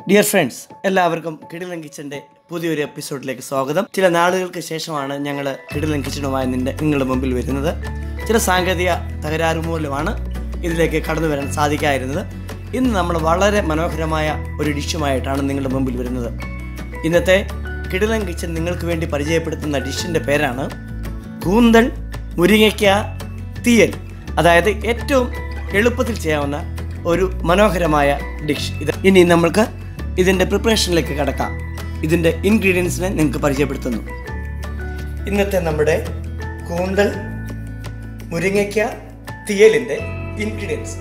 dear friends എല്ലാവർക്കും കിടിലൻ കിച്ചൻ്റെ പുതിയൊരു എപ്പിസോഡിലേക്ക് സ്വാഗതം ചില നാളുകൾക്ക് ശേഷമാണ് ഞങ്ങൾ കിടിലൻ കിച്ചണുമായി നിന്റെ നിങ്ങളുടെ മുമ്പിൽ വരുന്നത് ചില സാങ്കേതിക തകരാറ് മൂലമാണ് ഇതിലേക്ക് കടന്നു വരാൻ സാധിക്കാതിരുന്നത് ഇന്ന് നമ്മൾ വളരെ മനോഹരമായ ഒരു ഡിഷുമായിട്ടാണ് നിങ്ങളുടെ മുമ്പിൽ വരുന്നത് ഇന്നത്തെ കിടിലൻ കിച്ചൻ നിങ്ങൾക്ക് വേണ്ടി പരിചയപ്പെടുത്തുന്ന ഡിഷിൻ്റെ പേരാണ് കൂന്തൽ മുരിങ്ങയ്ക്ക തീയൽ അതായത് ഏറ്റവും എളുപ്പത്തിൽ ചെയ്യാവുന്ന ഒരു മനോഹരമായ ഡിഷ് ഇത് ഇനി നമ്മൾക്ക് ഇതിൻ്റെ പ്രിപ്പറേഷനിലേക്ക് കടക്കാം ഇതിൻ്റെ ഇൻഗ്രീഡിയൻസിനെ നിങ്ങൾക്ക് പരിചയപ്പെടുത്തുന്നു ഇന്നത്തെ നമ്മുടെ കൂന്തൽ മുരിങ്ങയ്ക്ക തീയലിൻ്റെ ഇൻഗ്രീഡിയൻസ്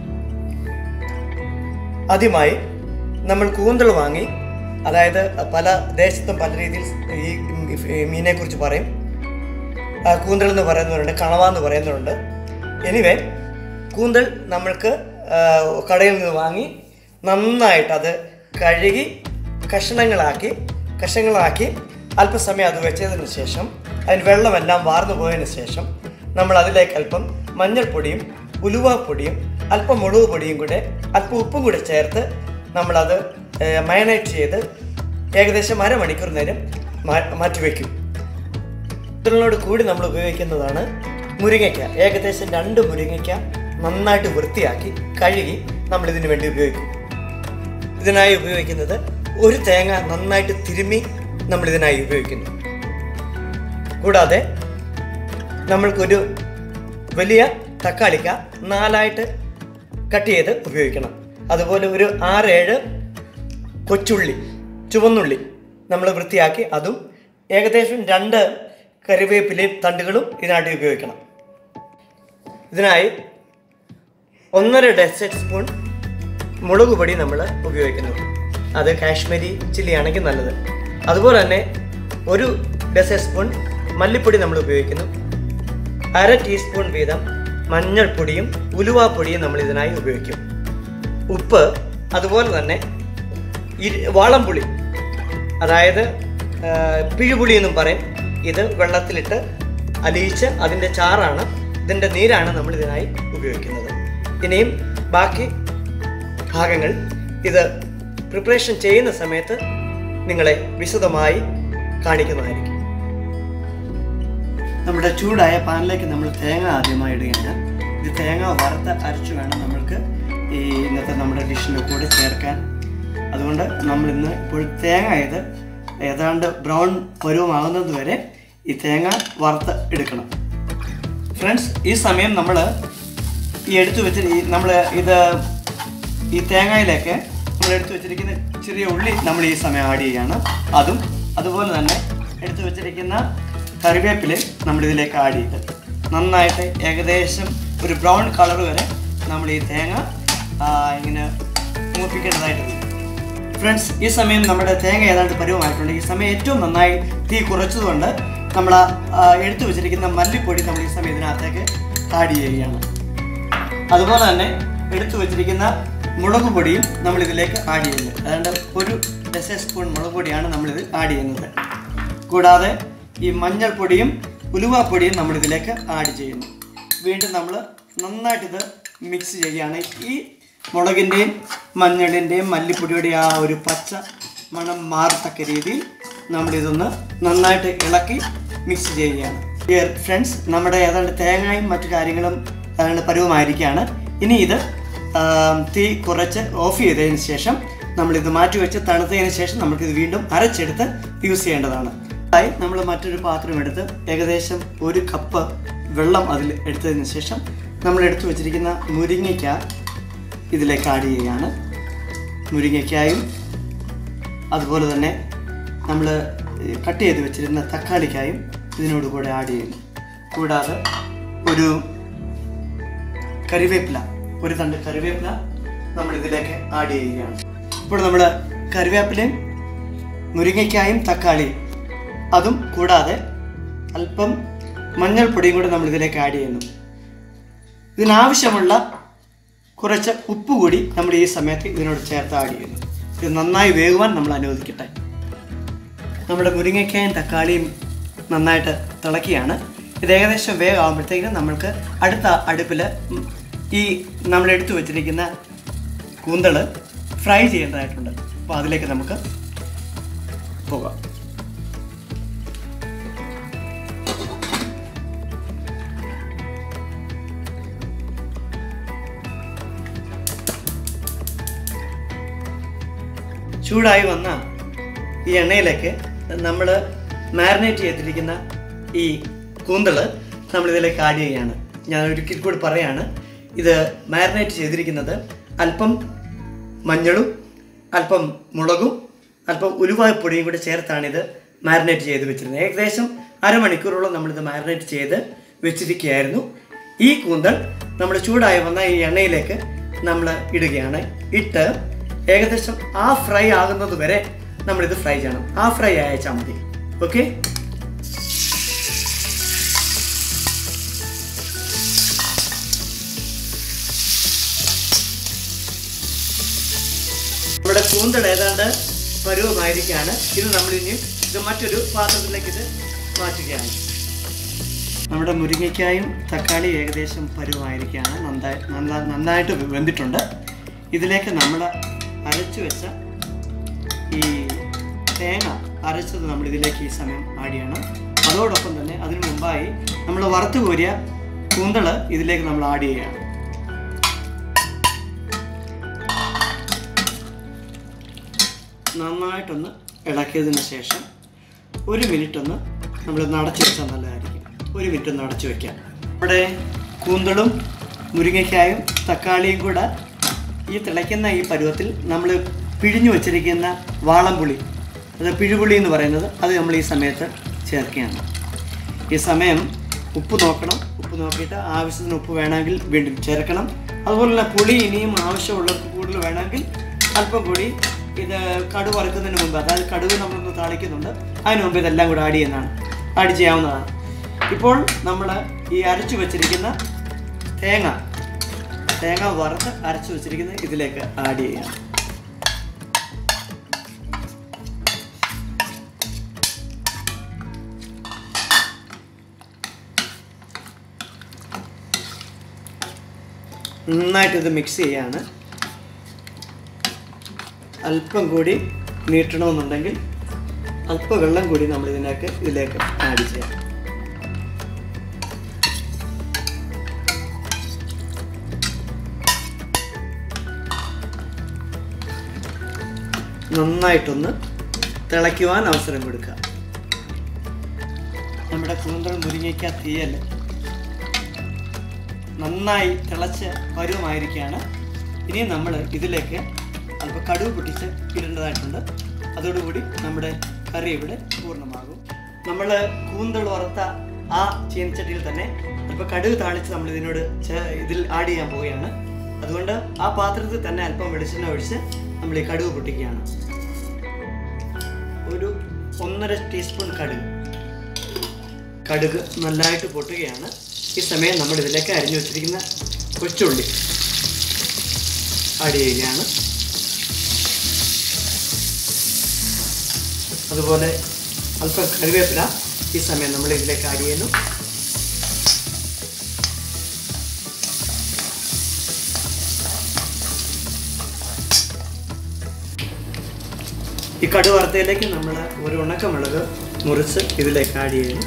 ആദ്യമായി നമ്മൾ കൂന്തൽ വാങ്ങി അതായത് പല ദേശത്തും പല രീതിയിൽ ഈ മീനെ കുറിച്ച് പറയും ആ, കൂന്തൽ എന്ന് പറയുന്നവരുണ്ട് കണവ എന്ന് പറയുന്നവരുണ്ട് എനിവേ കൂന്തൽ നമ്മൾക്ക് ആ, കടയിൽ നിന്ന് വാങ്ങി നന്നായിട്ട് അത് കഴുകി കഷണങ്ങളാക്കി കഷണങ്ങളാക്കി അല്പസമയം അത് വെച്ചതിന് ശേഷം അതിന് വെള്ളമെല്ലാം വാർന്നു പോയതിന് ശേഷം നമ്മൾ അതിലേക്ക് അല്പം മഞ്ഞൾപ്പൊടിയും ഉലുവാപ്പൊടിയും അല്പം മുളക് പൊടിയും കൂടെ അല്പം ഉപ്പും കൂടെ ചേർത്ത് നമ്മളത് മയനേറ്റ് ചെയ്ത് ഏകദേശം അരമണിക്കൂർ നേരം മാ- മാറ്റി വയ്ക്കും ഇതിനോട് കൂടി നമ്മൾ ഉപയോഗിക്കുന്നതാണ് മുരിങ്ങയ്ക്ക ഏകദേശം രണ്ട് മുരിങ്ങയ്ക്ക നന്നായിട്ട് വൃത്തിയാക്കി കഴുകി നമ്മൾ ഇതിനു വേണ്ടി ഉപയോഗിക്കും ഇതിനായി ഉപയോഗിക്കുന്നത് ഒരു തേങ്ങ നന്നായിട്ട് തിരുമ്മി നമ്മൾ ഇതിനായി ഉപയോഗിക്കുന്നു കൂടാതെ നമ്മൾക്കൊരു വലിയ തക്കാളിക്ക നാലായിട്ട് കട്ട് ചെയ്ത് ഉപയോഗിക്കണം അതുപോലെ ഒരു ആറേഴ് കൊച്ചുള്ളി ചുവന്നുള്ളി നമ്മൾ വൃത്തിയാക്കി അതും ഏകദേശം രണ്ട് കറിവേപ്പിലയും തണ്ടുകളും ഇതിനായിട്ട് ഉപയോഗിക്കണം ഇതിനായി ഒന്നര ഡെസേർട്ട് സ്പൂൺ മുളക് പൊടി നമ്മൾ ഉപയോഗിക്കുന്നു അത് കാശ്മീരി ചില്ലി ആണെങ്കിൽ നല്ലത് അതുപോലെ തന്നെ ഒരു ഡെസേർട്ട് സ്പൂൺ മല്ലിപ്പൊടി നമ്മൾ ഉപയോഗിക്കുന്നു അര ടീസ്പൂൺ വീതം മഞ്ഞൾപ്പൊടിയും ഉലുവാപ്പൊടിയും നമ്മൾ ഇതിനായി ഉപയോഗിക്കും ഉപ്പ് അതുപോലെ തന്നെ ഇരു- വാളംപുളി അതായത് ആ, പിഴുപുളി എന്നും പറയും ഇത് വെള്ളത്തിലിട്ട് അലിയിച്ച് അതിൻ്റെ ചാറാണ് ഇതിൻ്റെ നീരാണ് നമ്മൾ ഇതിനായി ഉപയോഗിക്കുന്നത് ഇനിയും ബാക്കി ഭാഗങ്ങൾ ഇത് പ്രിപ്പറേഷൻ ചെയ്യുന്ന സമയത്ത് നിങ്ങളെ വിശദമായി കാണിക്കുന്നതായിരിക്കും നമ്മുടെ ചൂടായ പാനിലേക്ക് നമ്മൾ തേങ്ങ ആദ്യമായി ഇടുകയാണ് ഇത് തേങ്ങ വറുത്ത് അരച്ചു വേണം നമ്മൾക്ക് ഈ ഇന്നത്തെ നമ്മുടെ ഡിഷിൻ്റെ കൂടെ ചേർക്കാൻ അതുകൊണ്ട് നമ്മൾ ഇന്ന് ഇപ്പോൾ തേങ്ങ ഇത് ഏതാണ്ട് ബ്രൗൺ പരുവമാകുന്നത് വരെ ഈ തേങ്ങ വറുത്ത് എടുക്കണം ഫ്രണ്ട്സ് ഈ സമയം നമ്മൾ ഈ എടുത്തു വെച്ച് ഈ നമ്മൾ ഇത് ഈ തേങ്ങയിലേക്ക് നമ്മൾ എടുത്തു വെച്ചിരിക്കുന്ന ചെറിയ ഉള്ളി നമ്മൾ ഈ സമയം ആഡ് ചെയ്യുകയാണ് അതും അതുപോലെ തന്നെ എടുത്തു വെച്ചിരിക്കുന്ന കറിവേപ്പില നമ്മൾ ഇതിലേക്ക് ആഡ് ചെയ്ത് നന്നായിട്ട് ഏകദേശം ഒരു ബ്രൗൺ കളർ വരെ നമ്മൾ ഈ തേങ്ങ ആ, ഇങ്ങനെ മൂപ്പിക്കേണ്ടതായിട്ട് വരും ഫ്രണ്ട്സ് ഈ സമയം നമ്മുടെ തേങ്ങ ഏതാണ്ട് പരുവമായിട്ടുണ്ട് ഈ സമയം ഏറ്റവും നന്നായി തീ കുറച്ചതുകൊണ്ട് നമ്മൾ ആ, എടുത്തു വെച്ചിരിക്കുന്ന മല്ലിപ്പൊടി നമ്മൾ ഈ സമയം ഇതിനകത്തേക്ക് ആഡ് ചെയ്യുകയാണ് അതുപോലെ തന്നെ എടുത്തു വെച്ചിരിക്കുന്ന മുളക് പൊടിയും നമ്മൾ ഇതിലേക്ക് ആഡ് ചെയ്യുന്നു അതുകൊണ്ട് ഒരു ഡസ സ്പൂൺ മുളക് പൊടിയാണ് നമ്മളിത് ആഡ് ചെയ്യുന്നത് കൂടാതെ ഈ മഞ്ഞൾപ്പൊടിയും ഉലുവാപ്പൊടിയും നമ്മൾ ഇതിലേക്ക് ആഡ് ചെയ്യുന്നു വീണ്ടും നമ്മൾ നന്നായിട്ടിത് മിക്സ് ചെയ്യുകയാണ് ഈ മുളകിൻ്റെയും മഞ്ഞളിൻ്റെയും മല്ലിപ്പൊടിയുടെയും ആ ഒരു പച്ച മണം മാറത്തക്ക രീതിയിൽ നമ്മളിതൊന്ന് നന്നായിട്ട് ഇളക്കി മിക്സ് ചെയ്യുകയാണ് ഡിയർ ഫ്രണ്ട്സ് നമ്മുടെ ഏതാണ്ട് തേങ്ങയും മറ്റു കാര്യങ്ങളും ഏതാണ്ട് പരുവമായിരിക്കുകയാണ് ഇനി ഇത് ആം, തീ കുറച്ച് ഓഫ് ചെയ്തതിന് ശേഷം നമ്മളിത് മാറ്റി വെച്ച് തണുത്തതിന് ശേഷം നമുക്കിത് വീണ്ടും അരച്ചെടുത്ത് യൂസ് ചെയ്യേണ്ടതാണ് ആയി നമ്മൾ മറ്റൊരു പാത്രം എടുത്ത് ഏകദേശം ഒരു കപ്പ് വെള്ളം അതിൽ എടുത്തതിന് ശേഷം നമ്മൾ എടുത്തു വെച്ചിരിക്കുന്ന മുരിങ്ങയ്ക്ക ഇതിലേക്ക് ആഡ് ചെയ്യുകയാണ് മുരിങ്ങയ്ക്കായും അതുപോലെ തന്നെ നമ്മൾ കട്ട് ചെയ്ത് വെച്ചിരുന്ന തക്കാളിക്കായും ഇതിനോട് കൂടെ ആഡ് ചെയ്യുന്നു കൂടാതെ ഒരു കറിവേപ്പില ഒരു തണ്ട് കറിവേപ്പില നമ്മൾ ഇതിലേക്ക് ആഡ് ചെയ്യുകയാണ് ഇപ്പോൾ നമ്മൾ കറിവേപ്പിലയും മുരിങ്ങയ്ക്കായും തക്കാളിയും അതും കൂടാതെ അല്പം മഞ്ഞൾപ്പൊടിയും കൂടെ നമ്മൾ ഇതിലേക്ക് ആഡ് ചെയ്യുന്നു ഇതിനാവശ്യമുള്ള കുറച്ച് ഉപ്പ് കൂടി നമ്മൾ ഈ സമയത്ത് ഇതിനോട് ചേർത്ത് ആഡ് ചെയ്യുന്നു ഇത് നന്നായി വേകുവാൻ നമ്മൾ അനുവദിക്കട്ടെ നമ്മുടെ മുരിങ്ങയ്ക്കായും തക്കാളിയും നന്നായിട്ട് തിളക്കിയാണ് ഇത് ഏകദേശം വേഗമാകുമ്പോഴത്തേക്കും നമ്മൾക്ക് അടുത്ത അടുപ്പിൽ ഈ നമ്മൾ എടുത്തു വെച്ചിരിക്കുന്ന കൂന്തൾ ഫ്രൈ ചെയ്യേണ്ടതായിട്ടുണ്ട് അപ്പോൾ അതിലേക്ക് നമുക്ക് പോകാം ചൂടായി വന്ന ഈ എണ്ണയിലേക്ക് നമ്മൾ മാരിനേറ്റ് ചെയ്തിരിക്കുന്ന ഈ കൂന്തൾ നമ്മളിതിലേക്ക് ആഡ് ചെയ്യുകയാണ് ഞാൻ ഒരിക്കൽ കൂടി പറയാണ് ഇത് മാരിനേറ്റ് ചെയ്തിരിക്കുന്നത് അല്പം മഞ്ഞളും അല്പം മുളകും അല്പം ഉലുവാപ്പൊടിയും കൂടി ചേർത്താണ് ഇത് മാരിനേറ്റ് ചെയ്ത് വെച്ചിരുന്നത് ഏകദേശം അരമണിക്കൂറോളം നമ്മളിത് മാരിനേറ്റ് ചെയ്ത് വെച്ചിരിക്കുകയായിരുന്നു ഈ കൂന്തൽ നമ്മൾ ചൂടായി വന്ന ഈ എണ്ണയിലേക്ക് നമ്മൾ ഇടുകയാണ് ഇട്ട് ഏകദേശം ആ ഫ്രൈ ആകുന്നത് വരെ നമ്മളിത് ഫ്രൈ ചെയ്യണം ആ ഫ്രൈ അയച്ചാൽ മതി ഓക്കെ നമ്മുടെ കൂന്തൽ ഏതാണ്ട് പരുവമായിരിക്കുകയാണ് ഇത് നമ്മൾ ഇനി ഇത് മറ്റൊരു പാത്രത്തിലേക്ക് ഇത് മാറ്റുകയാണ് നമ്മുടെ മുരിങ്ങയ്ക്കായും തക്കാളി ഏകദേശം പരുവമായിരിക്കുകയാണ് നന്നായി നന്നാ നന്നായിട്ട് വെന്തിട്ടുണ്ട് ഇതിലേക്ക് നമ്മൾ അരച്ചു വെച്ച ഈ തേങ്ങ അരച്ചത് നമ്മൾ ഇതിലേക്ക് ഈ സമയം ആഡ് ചെയ്യണം അതോടൊപ്പം തന്നെ അതിനു മുമ്പായി നമ്മൾ വറുത്ത് കോരിയ കൂന്തള് ഇതിലേക്ക് നമ്മൾ ആഡ് ചെയ്യുകയാണ് നന്നായിട്ടൊന്ന് ഇളക്കിയതിന് ശേഷം ഒരു മിനിറ്റ് ഒന്ന് നമ്മൾ നടച്ചു വെച്ചാൽ നല്ലതായിരിക്കും ഒരു മിനിറ്റ് ഒന്ന് അടച്ചു വെക്കാം നമ്മുടെ കൂന്തളും മുരിങ്ങയ്ക്കായും തക്കാളിയും കൂടെ ഈ തിളയ്ക്കുന്ന ഈ പരുവത്തിൽ നമ്മൾ പിഴിഞ്ഞു വച്ചിരിക്കുന്ന വാളംപുളി അത് പിഴുപുളി എന്ന് പറയുന്നത് അത് നമ്മൾ ഈ സമയത്ത് ചേർക്കുകയാണ് ഈ സമയം ഉപ്പ് നോക്കണം ഉപ്പ് നോക്കിയിട്ട് ആവശ്യത്തിന് ഉപ്പ് വേണമെങ്കിൽ വീണ്ടും ചേർക്കണം അതുപോലെ തന്നെ പുളി ഇനിയും ആവശ്യമുള്ളവർക്ക് കൂടുതൽ വേണമെങ്കിൽ അല്പം കൂടി ഇത് കടുവ് വറുക്കുന്നതിന് മുമ്പ് അതായത് കടുവ് നമ്മളൊന്ന് താളിക്കുന്നുണ്ട് അതിന് മുമ്പ് ഇതെല്ലാം കൂടെ ആഡ് ചെയ്യുന്നതാണ് ആഡ് ചെയ്യാവുന്നതാണ് ഇപ്പോൾ നമ്മൾ ഈ അരച്ചു വെച്ചിരിക്കുന്ന തേങ്ങ തേങ്ങ വറുത്ത് അരച്ചു വെച്ചിരിക്കുന്ന ഇതിലേക്ക് ആഡ് ചെയ്യാം നന്നായിട്ട് ഇത് മിക്സ് ചെയ്യാണ് അല്പം കൂടി നീട്ടണമെന്നുണ്ടെങ്കിൽ അല്പം വെള്ളം കൂടി നമ്മൾ ഇതിനേക്ക് ഇതിലേക്ക് ആഡ് ചെയ്യാം നന്നായിട്ടൊന്ന് തിളയ്ക്കുവാൻ അവസരം കൊടുക്കുക നമ്മുടെ കൂന്തൽ മുരിങ്ങയ്ക്ക തീയൽ നന്നായി തിളച്ച് പരുവമായിരിക്കുകയാണ് ഇനി നമ്മൾ ഇതിലേക്ക് അല്പം കടുവ് പൊട്ടിച്ച് ഇടേണ്ടതായിട്ടുണ്ട് അതോടുകൂടി നമ്മുടെ കറി ഇവിടെ പൂർണ്ണമാകും നമ്മൾ കൂന്തൾ വറുത്ത ആ ചീനച്ചട്ടിയിൽ തന്നെ അല്പം കടുക് താളിച്ച് നമ്മൾ ഇതിനോട് ചേ- ഇതിൽ ആഡ് ചെയ്യാൻ പോവുകയാണ് അതുകൊണ്ട് ആ പാത്രത്തിൽ തന്നെ അല്പം വെളിച്ചെണ്ണ ഒഴിച്ച് നമ്മൾ ഈ കടുക് പൊട്ടിക്കുകയാണ് ഒരു ഒന്നര ടീസ്പൂൺ കടുക് കടുക് നല്ലതായിട്ട് പൊട്ടുകയാണ് ഈ സമയം നമ്മൾ ഇതിലേക്ക് അരിഞ്ഞു വെച്ചിരിക്കുന്ന കൊച്ചുള്ളി ആഡ് ചെയ്യുകയാണ് അതുപോലെ അല്പം കറിവേപ്പില ഈ സമയം നമ്മൾ ഇതിലേക്ക് ആഡ് ചെയ്യുന്നു ഈ കടു വറുത്തയിലേക്ക് നമ്മൾ ഒരു ഉണക്കമുളക് മുറിച്ച് ഇതിലേക്ക് ആഡ് ചെയ്യുന്നു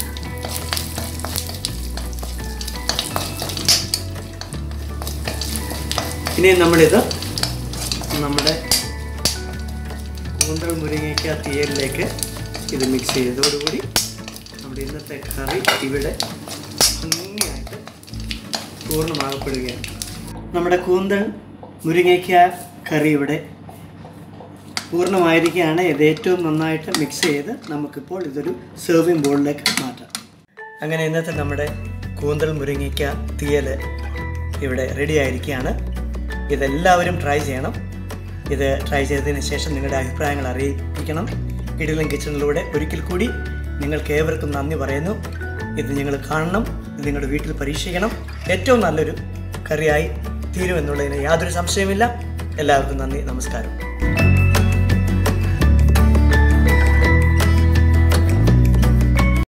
ഇനി നമ്മളിത് നമ്മുടെ കൂന്തൽ മുരിങ്ങയ്ക്ക തീയലിലേക്ക് ഇത് മിക്സ് ചെയ്തതോടുകൂടി നമ്മുടെ ഇന്നത്തെ കറി ഇവിടെ ഭംഗിയായിട്ട് പൂർണ്ണമാകപ്പെടുകയാണ് നമ്മുടെ കൂന്തൽ മുരിങ്ങയ്ക്ക കറി ഇവിടെ പൂർണ്ണമായിരിക്കുകയാണ് ഇത് ഏറ്റവും നന്നായിട്ട് മിക്സ് ചെയ്ത് നമുക്കിപ്പോൾ ഇതൊരു സെർവിങ് ബോളിലേക്ക് മാറ്റാം അങ്ങനെ ഇന്നത്തെ നമ്മുടെ കൂന്തൽ മുരിങ്ങയ്ക്ക തീയൽ ഇവിടെ റെഡി ആയിരിക്കുകയാണ് ഇതെല്ലാവരും ട്രൈ ചെയ്യണം ഇത് ട്രൈ ചെയ്തതിന് ശേഷം നിങ്ങളുടെ അഭിപ്രായങ്ങൾ അറിയിപ്പിക്കണം ഇടലും കിച്ചണിലൂടെ ഒരിക്കൽ കൂടി നിങ്ങൾക്ക് ഏവർക്കും നന്ദി പറയുന്നു ഇത് നിങ്ങൾ കാണണം ഇത് നിങ്ങളുടെ വീട്ടിൽ പരീക്ഷിക്കണം ഏറ്റവും നല്ലൊരു കറിയായി തീരുമെന്നുള്ളതിന് യാതൊരു സംശയമില്ല എല്ലാവർക്കും നന്ദി നമസ്കാരം